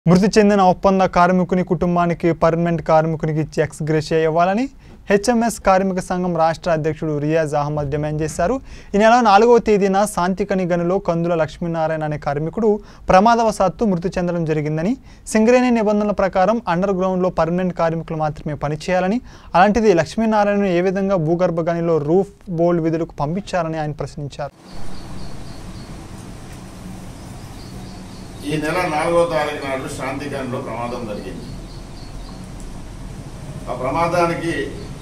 మృతి చెందిన ఒప్పంద కార్మికుని కుటుంబానికి పర్మనెంట్ కార్మికునికి ఇచ్చి ఎక్స్గ్రేషియా ఇవ్వాలని హెచ్ఎంఎస్ కార్మిక సంఘం రాష్ట్ర అధ్యక్షుడు రియాజ్ అహ్మద్ డిమాండ్ చేశారు ఈ నెల నాలుగవ తేదీన శాంతికని గనిలో కందుల లక్ష్మీనారాయణ అనే కార్మికుడు ప్రమాదవశాత్తు మృతి చెందడం జరిగిందని సింగరేణి నిబంధనల ప్రకారం అండర్ గ్రౌండ్లో పర్మనెంట్ కార్మికులు మాత్రమే పనిచేయాలని అలాంటిది లక్ష్మీనారాయణను ఏ విధంగా భూగర్భ గనిలో రూఫ్ బోల్డ్ విధులకు పంపించారని ఆయన ప్రశ్నించారు ఈ నెల నాలుగో తారీఖు నాడు శాంతిగంలో ప్రమాదం జరిగింది ఆ ప్రమాదానికి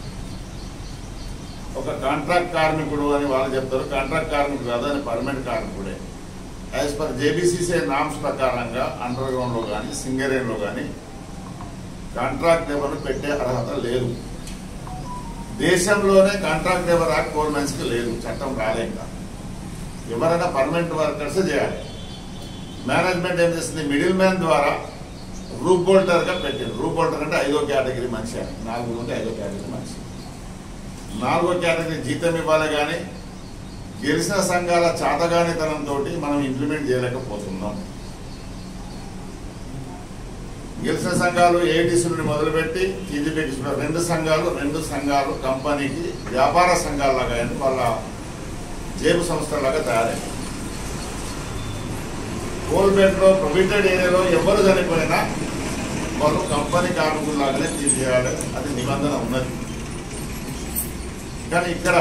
ఒక కాంట్రాక్ట్ కార్మికుడు అని వాళ్ళు చెప్తారు కాంట్రాక్ట్ కార్మికుడు కాదు అని పర్మనెంట్ కార్మికుడే యాజ్ పర్ జేబీసీసీ నామ్స్ ప్రకారంగా అండర్ గ్రౌండ్లో కానీ సింగరేణిలో కానీ కాంట్రాక్ట్ లేబర్ పెట్టే అర్హత లేదు దేశంలోనే కాంట్రాక్ట్ లేబర్ యాక్ట్ గవర్నమెంట్స్కి లేదు చట్టం రాలే ఇంకా ఎవరైనా పర్మనెంట్ వర్కర్స్ చేయాలి మేనేజ్మెంట్ ఏం చేస్తుంది మిడిల్ మ్యాన్ ద్వారా రూప్ బోల్టర్ గా పెట్టింది రూప్ బోల్టర్ అంటే ఐదో కేటగిరీ మనిషి అని నాలుగు ఉంటే ఐదో కేటగిరీ మనిషి నాలుగో కేటగిరీ జీతం ఇవ్వాలి కానీ గెలిచిన సంఘాల చాతగానితనంతో మనం ఇంప్లిమెంట్ చేయలేకపోతున్నాం గెలిచిన సంఘాలు ఏటీసీ నుండి మొదలుపెట్టి టీజీపీకి రెండు సంఘాలు రెండు సంఘాలు కంపెనీకి వ్యాపార సంఘాలలాగా అయింది వాళ్ళ జేబు సంస్థలాగా తయారైంది కోల్బెట్లో ప్రొవిటెడ్ ఏరియాలో ఎవరు చనిపోయినా వాళ్ళు కంపెనీ కార్మికుల్లాగానే తీసేయాలి అది నిబంధన ఉన్నది కానీ ఇక్కడ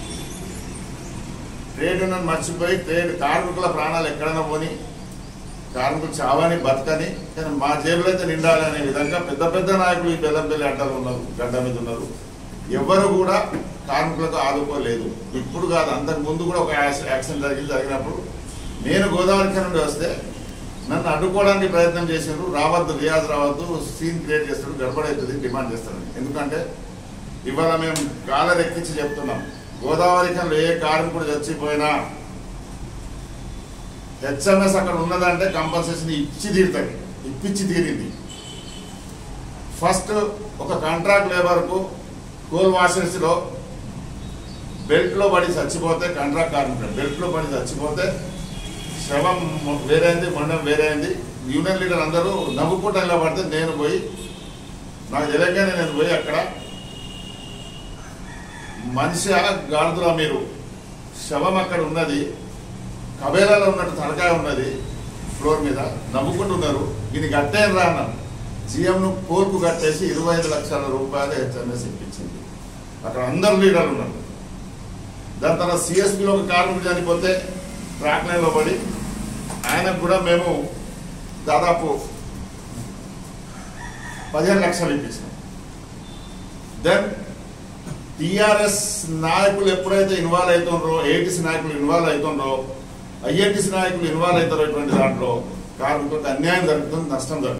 ట్రేడ్ యూనియన్ మర్చిపోయి ట్రేడ్ కార్మికుల ప్రాణాలు ఎక్కడైనా పోని కార్మికులు చావని బతకని కానీ మా జేబులో అయితే నిండాలి అనే విధంగా పెద్ద పెద్ద నాయకులు ఈ బెల్లంపల్లి అడ్డాలు ఉన్నారు గడ్డ మీద ఉన్నారు ఎవరు కూడా కార్మికులకు ఆదుకోలేదు ఇప్పుడు కాదు అంతకు ముందు కూడా ఒక యాక్సి- యాక్సిడెంట్ జరిగింది జరిగినప్పుడు నేను గోదావరి ఖని నుండి వస్తే నన్ను అడ్డుకోవడానికి ప్రయత్నం చేశారు రావద్దు రియాజ్ రావద్దు సీన్ క్రియేట్ చేస్తాడు గడపడవుతుంది డిమాండ్ చేస్తాడు ఎందుకంటే ఇవాళ మేము కాలర్ ఎక్కించి చెప్తున్నాం గోదావరి ఖనిలో ఏ కార్మికుడు చచ్చిపోయినా హెచ్ఎంఎస్ అక్కడ ఉన్నదంటే కంపల్సేషన్ ఇచ్చి తీరుతాయి ఇప్పించి తీరింది ఫస్ట్ ఒక కాంట్రాక్ట్ లేబర్కు కోల్ వాషర్స్లో బెల్ట్లో పడి చచ్చిపోతే కాంట్రాక్ట్ కార్మికుడు బెల్ట్లో పడి చచ్చిపోతే శవం వేరైంది మండం వేరైంది యూనియన్ లీడర్ అందరూ నవ్వుకుంటా ఇలా పడితే నేను పోయి నాకు తెలియగానే నేను పోయి అక్కడ మనిషి గాడుతులా మీరు శవం అక్కడ ఉన్నది కబేలాలో ఉన్నట్టు తలకాయ ఉన్నది ఫ్లోర్ మీద నవ్వుకుంటున్నారు దీన్ని కట్టేయను రా అన్నాను జిఎంను కోర్కు కట్టేసి ఇరవై ఐదు లక్షల రూపాయలు హెచ్ఎంఎస్ ఇప్పించింది అక్కడ అందరు లీడర్లు ఉన్నారు దాని తర్వాత సిఎస్పిలో ఒక కార్మికుడు చనిపోతే ట్రాక్ లైన్లో పడి ఆయనకు కూడా మేము దాదాపు పదిహేను లక్షలు ఇప్పించాం దెన్ టిఆర్ఎస్ నాయకులు ఎప్పుడైతే ఇన్వాల్వ్ అవుతుండ్రో ఏటీసీ నాయకులు ఇన్వాల్వ్ అవుతుండ్రో ఐఎన్టీసీ నాయకులు ఇన్వాల్వ్ అవుతారో ఇటువంటి దాంట్లో కార్మికులకు అన్యాయం జరుగుతుంది నష్టం జరుగుతుంది